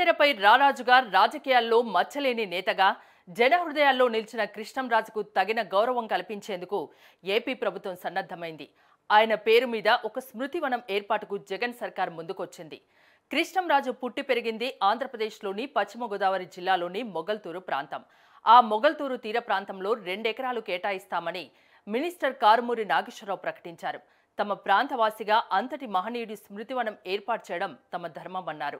బుల్లితెరపై రారాజుగా రాజకీయాల్లో మచ్చలేని నేతగా జన హృదయాల్లో నిలిచిన కృష్ణంరాజుకు తగిన గౌరవం కల్పించేందుకు ఏపీ ప్రభుత్వం సన్నద్ధమైంది ఆయన పేరు మీద ఒక స్మృతివనం ఏర్పాటుకు జగన్ సర్కార్ ముందుకొచ్చింది కృష్ణంరాజు పుట్టి పెరిగింది ఆంధ్రప్రదేశ్లోని పశ్చిమ గోదావరి జిల్లాలోని మొగల్తూరు ప్రాంతం ఆ మొగల్తూరు తీర ప్రాంతంలో రెండెకరాలు కేటాయిస్తామని మినిస్టర్ కారుమూరి నాగేశ్వరరావు ప్రకటించారు తమ ప్రాంతవాసిగా అంతటి మహనీయుడి స్మృతివనం ఏర్పాటు చేయడం తమ ధర్మమన్నారు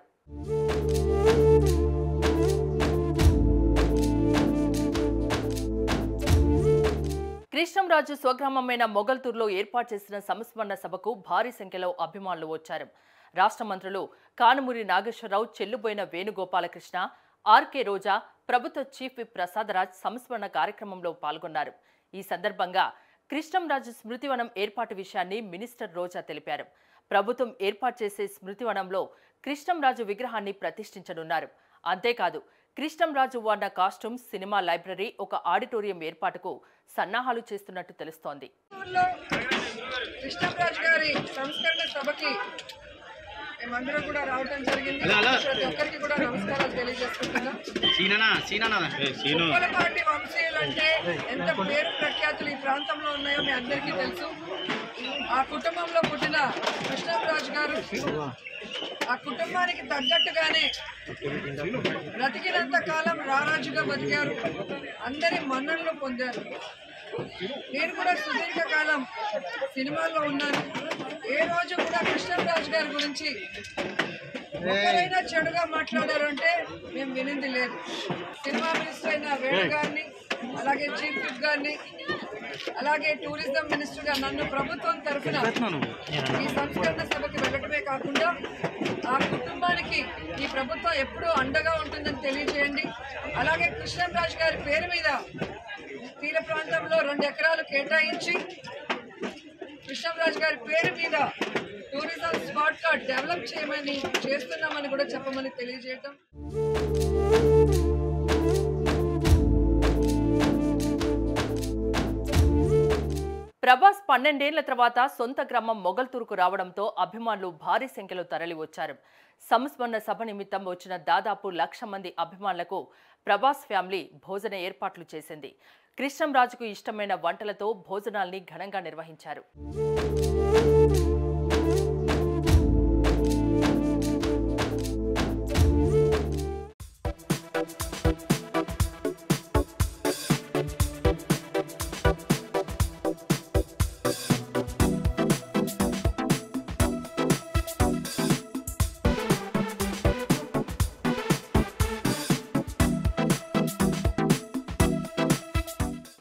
కృష్ణంరాజు స్వగ్రామమైన మొగల్తూరులో ఏర్పాటు చేసిన సంస్మరణ సభకు భారీ సంఖ్యలో అభిమానులు వచ్చారు రాష్ట్ర మంత్రులు కానుమూరి నాగేశ్వరరావు చెల్లుబోయిన వేణుగోపాలకృష్ణ ఆర్కే రోజా ప్రభుత్వ చీఫ్ విప్ ప్రసాదరాజ్ సంస్మరణ కార్యక్రమంలో పాల్గొన్నారు ఈ సందర్భంగా కృష్ణంరాజు స్మృతివనం ఏర్పాటు విషయాన్ని మినిస్టర్ రోజా తెలిపారు ప్రభుత్వం ఏర్పాటు చేసే స్మృతివనంలో కృష్ణంరాజు విగ్రహాన్ని ప్రతిష్ఠించనున్నారు అంతేకాదు కృష్ణంరాజు వాడిన కాస్ట్యూమ్స్ సినిమా లైబ్రరీ ఒక ఆడిటోరియం ఏర్పాటుకు సన్నాహాలు చేస్తున్నట్టు తెలుస్తోంది ఊర్లో కృష్ణరాజు గారి సంస్కరణ సభకి మేమందరం కూడా రావటం జరిగింది ప్రతి ఒక్కరికి కూడా నమస్కారాలు తెలియజేసుకుంటున్నాం సీననా సీననా సీను పార్టీ వంశీయులు అంటే ఎంత పేరు ప్రఖ్యాతులు ఈ ప్రాంతంలో ఉన్నాయో మీ అందరికీ తెలుసు ఆ కుటుంబంలో పుట్టిన కృష్ణరాజు గారు ఆ కుటుంబానికి తగ్గట్టుగానే బ్రతికినంత కాలం రారాజుగా బతికారు అందరి మన్ననలు పొందారు నేను కూడా సుదీర్ఘ కాలం సినిమాల్లో ఉన్నాను ఏ రోజు కూడా కృష్ణరాజు గారి గురించి ఒకరైనా చెడుగా మాట్లాడారు అంటే మేము వినింది లేదు సినిమా మినిస్టర్ అయిన వేణు గారిని అలాగే చీఫ్ విప్ గారిని అలాగే టూరిజం మినిస్టర్ గా నన్ను ప్రభుత్వం తరఫున ఈ సంస్కరణ సభకి వెళ్ళటమే కాకుండా ఆ కుటుంబానికి ఈ ప్రభుత్వం ఎప్పుడూ అండగా ఉంటుందని తెలియజేయండి అలాగే కృష్ణరాజు గారి పేరు మీద తీర ప్రాంతంలో రెండు ఎకరాలు కేటాయించి కృష్ణరాజు గారి పేరు మీద టూరిజం స్పాట్ గా డెవలప్ చేయమని చేస్తున్నామని కూడా చెప్పమని తెలియజేయటం ప్రభాస్ పన్నెండేళ్ల తర్వాత సొంత గ్రామం మొగల్తూరుకు రావడంతో అభిమానులు భారీ సంఖ్యలో తరలి వచ్చారు సంస్మరణ సభ నిమిత్తం వచ్చిన దాదాపు లక్ష మంది అభిమానులకు ప్రభాస్ ఫ్యామిలీ భోజన ఏర్పాట్లు చేసింది కృష్ణంరాజుకు ఇష్టమైన వంటలతో భోజనాల్ని ఘనంగా నిర్వహించారు